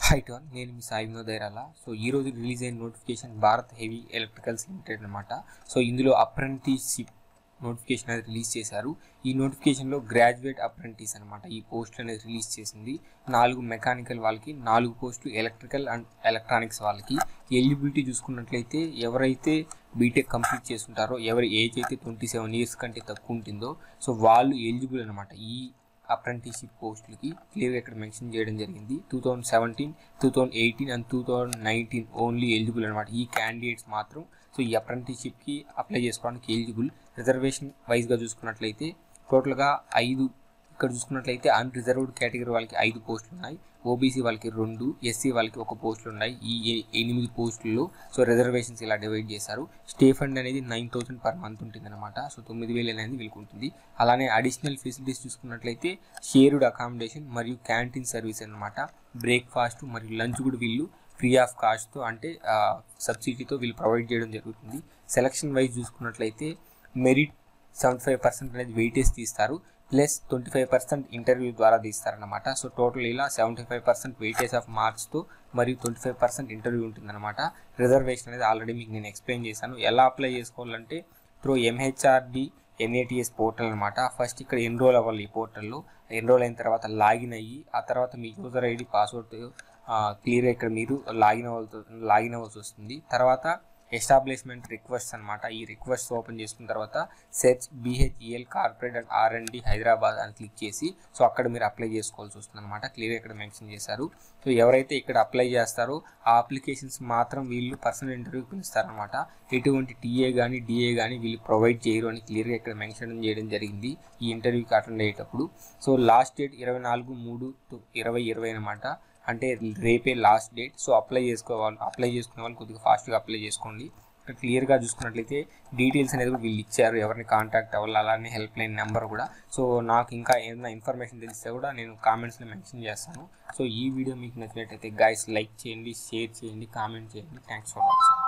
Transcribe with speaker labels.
Speaker 1: high టాన్ నేను మీ సాయి వినోద్ దైరాల సో ఈ రోజు రిలీజ్ అయిన notification Bharat heavy electricals limited అనమాట సో ఇందులో అప్రెంటిస్షిప్ నోటిఫికేషన్ అనేది రిలీజ్ చేశారు ఈ నోటిఫికేషన్లో గ్రాడ్యుయేట్ అప్రెంటిస్ అనమాట ఈ పోస్ట్ అనేది రిలీజ్ చేసింది నాలుగు మెకానికల్ వాళ్ళకి నాలుగు పోస్టులు ఎలక్ట్రికల్ అండ్ ఎలక్ట్రానిక్స్ వాళ్ళకి ఎలిజిబిలిటీ చూసుకున్నట్లయితే ఎవరైతే బీటెక్ కంప్లీట్ చేసుకుంటారో ఎవరి ఏజ్ అయితే ట్వంటీ సెవెన్ ఇయర్స్ కంటే తక్కువ ఉంటుందో సో వాళ్ళు ఎలిజిబుల్ అనమాట ఈ అప్రెంటిస్షిప్ పోస్టులకి క్లియర్గా ఇక్కడ మెన్షన్ చేయడం జరిగింది two thousand seventeen two thousand eighteen and two thousand nineteen only eligible అనమాట ఈ క్యాండిడేట్స్ మాత్రం సో ఈ అప్రెంటిస్షిప్కి అప్లై చేసుకోవడానికి ఎలిజిబుల్ రిజర్వేషన్ వైజ్గా చూసుకున్నట్లయితే టోటల్గా ఐదు ఇక్కడ చూసుకున్నట్లయితే అన్ రిజర్వ్డ్ కేటగిరీ వాళ్ళకి ఐదు పోస్టులు ఉన్నాయి ఓబీసీ వాళ్ళకి రెండు ఎస్సీ వాళ్ళకి ఒక పోస్టులు ఉన్నాయి ఈ ఎ- ఎనిమిది పోస్టుల్లో సో రిజర్వేషన్స్ ఇలా డివైడ్ చేశారు స్టే ఫండ్ అనేది నైన్ థౌసండ్ పర్ మంత్ ఉంటుంది అనమాట సో తొమ్మిది వేలు అనేది వీళ్ళకి ఉంటుంది అలానే అడిషనల్ ఫెసిలిటీస్ చూసుకున్నట్లయితే షేర్డ్ అకామిడేషన్ మరియు క్యాంటీన్ సర్వీస్ అనమాట బ్రేక్ఫాస్ట్ మరియు లంచ్ కూడా వీళ్ళు ఫ్రీ ఆఫ్ కాస్ట్తో అంటే సబ్సిడీతో వీళ్ళు ప్రొవైడ్ చేయడం జరుగుతుంది సెలక్షన్ వైజ్ చూసుకున్నట్లయితే మెరిట్ సెవెంటీ ఫైవ్ పర్సెంట్ అనేది వెయిటేజ్ తీస్తారు plus twenty five percent interview ద్వారా తీస్తారనమాట సో టోటల్ ఇలా seventy five percent weightage of మార్క్స్తో మరియు ట్వంటీ ఫైవ్ పర్సెంట్ ఇంటర్వ్యూ ఉంటుందన్నమాట రిజర్వేషన్ అనేది ఆల్రెడీ మీకు నేను ఎక్స్ప్లెయిన్ చేశాను ఎలా అప్లై చేసుకోవాలంటే త్రూ ఎంహెచ్ఆర్డి ఎన్ఏటిఎస్ పోర్టల్ అనమాట ఫస్ట్ ఇక్కడ ఎన్రోల్ అవ్వాలి ఈ పోర్టల్లో ఎన్రోల్ అయిన తర్వాత లాగిన్ అయ్యి ఆ తర్వాత మీ యూజర్ ఐడి పాస్వర్డ్ క్లియర్గా ఇక్కడ మీరు లాగిన్ అవ్వాల్సి లాగిన్ అవ్వాల్సి వస్తుంది తర్వాత ఎస్టాబ్లిష్మెంట్ రిక్వెస్ట్ అనమాట ఈ రిక్వెస్ట్ ఓపెన్ చేసుకున్న తర్వాత search BHEL corporate and R and D Hyderabad అని క్లిక్ చేసి సో అక్కడ మీరు అప్లై చేసుకోవాల్సి వస్తుంది అనమాట క్లియర్గా ఇక్కడ మెన్షన్ చేశారు సో ఎవరైతే ఇక్కడ అప్లై చేస్తారో ఆ అప్లికేషన్స్ మాత్రం వీళ్ళు పర్సనల్ ఇంటర్వ్యూకి పిలుస్తారనమాట ఎటువంటి టీఏ కానీ డిఏ కానీ వీళ్ళు ప్రొవైడ్ చేయరు అని క్లియర్గా ఇక్కడ మెన్షన్ చేయడం జరిగింది ఈ ఇంటర్వ్యూకి అటెండ్ అయ్యేటప్పుడు సో లాస్ట్ డేట్ ఇరవై నాలుగు మూడు టు ఇరవై ఇరవై అనమాట అంటే రేపే లాస్ట్ డేట్ సో అప్లై చేసుకోవాలి అప్లై చేసుకునే వాళ్ళు కొద్దిగా ఫాస్ట్గా అప్లై చేసుకోండి ఇక్కడ క్లియర్గా చూసుకున్నట్లయితే డీటెయిల్స్ అనేది కూడా వీళ్ళు ఇచ్చారు ఎవరిని కాంటాక్ట్ అవ్వాలి అలానే హెల్ప్ లైన్ నెంబర్ కూడా సో నాకు ఇంకా ఏదైనా ఇన్ఫర్మేషన్ తెలిస్తే కూడా నేను కామెంట్స్లో మెన్షన్ చేస్తాను సో ఈ వీడియో మీకు నచ్చినట్టయితే గైస్ లైక్ చేయండి షేర్ చేయండి కామెంట్ చేయండి థ్యాంక్స్ ఫర్ వాచింగ్